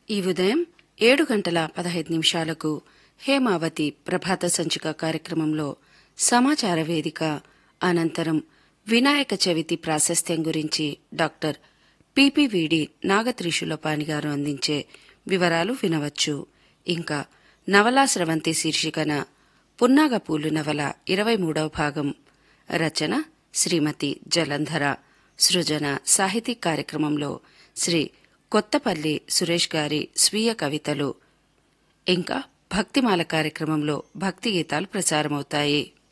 ఈ ఉదయం ఏడు గంటల పదహైదు నిమిషాలకు హేమావతి ప్రభాత సంచిక కార్యక్రమంలో సమాచార వేదిక అనంతరం వినాయక చవితి ప్రాశస్త్యం గురించి డాక్టర్ పిపివిడి నాగత్రిశూలపాణి గారు అందించే వివరాలు వినవచ్చు ఇంకా నవలా స్రవంతి శీర్షికన పున్నాగపూలు నవల ఇరవై మూడవ భాగం రచన శ్రీమతి జలంధర సృజన సాహితీ కార్యక్రమంలో శ్రీ కొత్తపల్లి సురేష్ గారి స్వీయ కవితలు ఇంకా భక్తిమాల కార్యక్రమంలో భక్తి గీతాలు ప్రసారమవుతాయి